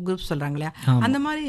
group சொல்றாங்க இல்லையா அந்த மாதிரி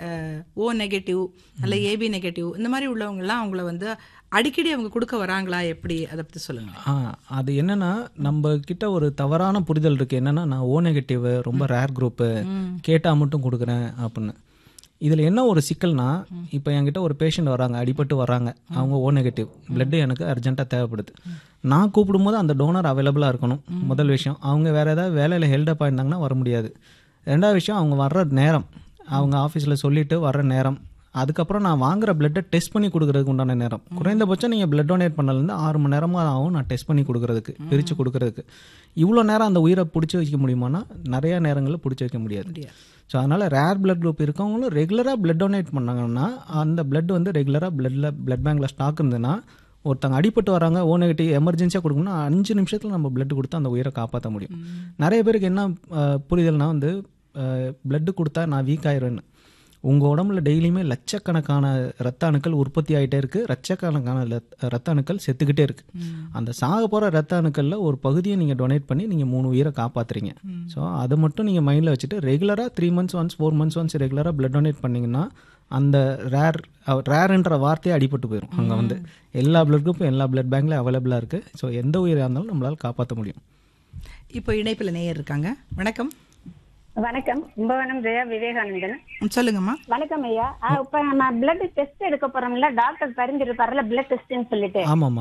ஓ நெகட்டிவ் அல்ல ஏபி நெகட்டிவ் இந்த மாதிரி உள்ளவங்கலாம் அவங்கள வந்து அடிக்கடி அவங்க கொடுக்க வராங்களா எப்படி அதை பத்தி சொல்லுங்க ஆ அது என்னன்னா நம்ம கிட்ட ஒரு தவறான புரிதல் இருக்கு என்னன்னா நான் ஓ நெகட்டிவ் ரொம்ப ரேர் குரூப்பு கேட்டா மட்டும் கொடுக்குறேன் அப்படின்னு இதில் என்ன ஒரு சிக்கல்னா இப்போ என்கிட்ட ஒரு பேஷண்ட் வராங்க அடிபட்டு வராங்க அவங்க ஓ நெகட்டிவ் பிளட் எனக்கு அர்ஜென்ட்டாக தேவைப்படுது நான் கூப்பிடும்போது அந்த டோனர் அவைலபிளாக இருக்கணும் முதல் விஷயம் அவங்க வேறு ஏதாவது வேலையில் ஹெல்டப் ஆயிருந்தாங்கன்னா வர முடியாது ரெண்டாவது விஷயம் அவங்க வர்ற நேரம் அவங்க ஆஃபீஸில் சொல்லிட்டு வர்ற நேரம் அதுக்கப்புறம் நான் வாங்குற பிளட்டை டெஸ்ட் பண்ணி கொடுக்கறதுக்கு உண்டான நேரம் குறைந்தபட்சம் நீங்கள் பிளட் டொனேட் பண்ணலேருந்து ஆறு மணி நேரமாக ஆகும் நான் டெஸ்ட் பண்ணி கொடுக்கறதுக்கு பிரித்து கொடுக்கறதுக்கு இவ்வளோ நேரம் அந்த உயிரை பிடிச்சி வைக்க முடியுமானா நிறைய நேரங்களில் பிடிச்சி வைக்க முடியாது ஸோ அதனால் ரேர் பிளட் குரூப் இருக்கவங்களும் ரெகுலராக பிளட் டொனேட் பண்ணாங்கன்னா அந்த பிளட் வந்து ரெகுலராக பிளட்டில் பிளட் பேங்க்கில் ஸ்டாக் இருந்ததுன்னா ஒருத்தங்க அடிபட்டு வராங்க ஓ நெகட்டிவ் எமர்ஜென்சியாக கொடுக்கணும்னா அஞ்சு நிமிஷத்தில் நம்ம பிளட் கொடுத்து அந்த உயிரை காப்பாற்ற முடியும் நிறைய பேருக்கு என்ன அஹ், புரிதல்னா வந்து பிளட்டு கொடுத்தா நான் வீக் ஆயிருவேன்னு உங்கள் உடம்புல டெய்லியுமே லட்சக்கணக்கான ரத்த அணுக்கள் உற்பத்தி ஆகிட்டே இருக்குது லட்சக்கணக்கான லத்- ரத்த அணுக்கள் செத்துக்கிட்டே இருக்குது அந்த சாக போகிற ரத்த அணுக்களில் ஒரு பகுதியை நீங்கள் டொனேட் பண்ணி நீங்கள் மூணு உயிரை காப்பாற்றுறீங்க ஸோ அதை மட்டும் நீங்கள் மைண்டில் வச்சுட்டு ரெகுலராக three months once four months once ரெகுலராக பிளட் டொனேட் பண்ணிங்கன்னா அந்த ரேர் ரேர்ன்ற வார்த்தையே அடிபட்டு போயிடும் அங்கே வந்து எல்லா பிளட் குரூப்பும் எல்லா பிளட் பேங்க்ல அவைலபிளாக இருக்குது ஸோ எந்த உயிராக இருந்தாலும் நம்மளால் காப்பாற்ற முடியும் இப்போ இணைப்பில் நேயர் இருக்காங்க வணக்கம் வணக்கம் கும்பகோணம் ஜெயா விவேகானந்தன் ம், சொல்லுங்கம்மா வணக்கம் ஐயா ஆ, இப்ப நம்ம பிளட் டெஸ்ட் எடுக்க போறோம்ல டாக்டர் பரிந்துரைப்பாருல பிளட் டெஸ்ட்னு சொல்லிட்டு ஆமாம்மா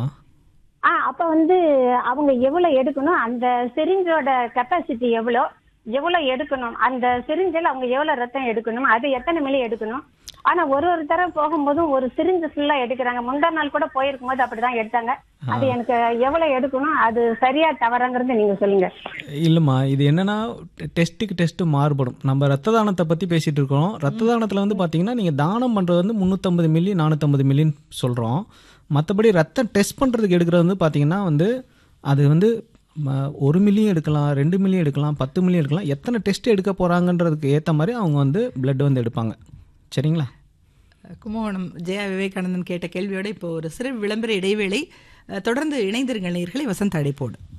ஆ அப்ப வந்து அவங்க எவ்வளவு எடுக்கணும் அந்த சிரிஞ்சோட கெப்பாசிட்டி எவ்வளோ எவ்வளவு எடுக்கணும் அந்த சிரிஞ்சில் அவங்க எவ்வளவு ரத்தம் எடுக்கணும் அது எத்தனை மில்லி எடுக்கணும் ஆனா ஒரு ஒரு தடவை போகும்போதும் ஒரு சிரிஞ்சு ஃபுல்லா எடுக்கிறாங்க முந்தா நாள் கூட போயிருக்கும் போது அப்படிதான் எடுத்தாங்க அது எனக்கு எவ்வளவு எடுக்கணும் அது சரியா தவறாங்கிறது நீங்க சொல்லுங்க இல்லைம்மா இது என்னன்னா டெஸ்ட்டுக்கு டெஸ்ட்டு மாறுபடும் நம்ம ரத்த தானத்தை பற்றி பேசிகிட்டு இருக்கோம் ரத்த தானத்தில் வந்து பார்த்தீங்கன்னா நீங்கள் தானம் பண்ணுறது வந்து முந்நூற்றம்பது மில்லி நானூற்றம்பது மில்லின்னு சொல்கிறோம் மற்றபடி ரத்தம் டெஸ்ட் பண்ணுறதுக்கு எடுக்கிறது வந்து பார்த்தீங்கன்னா வந்து அது வந்து ம, ஒரு மில்லியும் எடுக்கலாம் ரெண்டு மில்லியும் எடுக்கலாம் பத்து மில்லியும் எடுக்கலாம் எத்தனை டெஸ்ட் எடுக்க போகிறாங்கன்றதுக்கு ஏற்ற மாதிரி அவங்க வந்து பிளட் வந்து எடுப்பாங்க சரிங்களா கும்பகோணம் ஜெயா விவேகானந்தன் கேட்ட கேள்வியோட இப்போ ஒரு சிறு விளம்பர இடைவேளை அஹ், தொடர்ந்து இணைந்திருங்கள் நேயர்களை வசந்த அடைப்போடு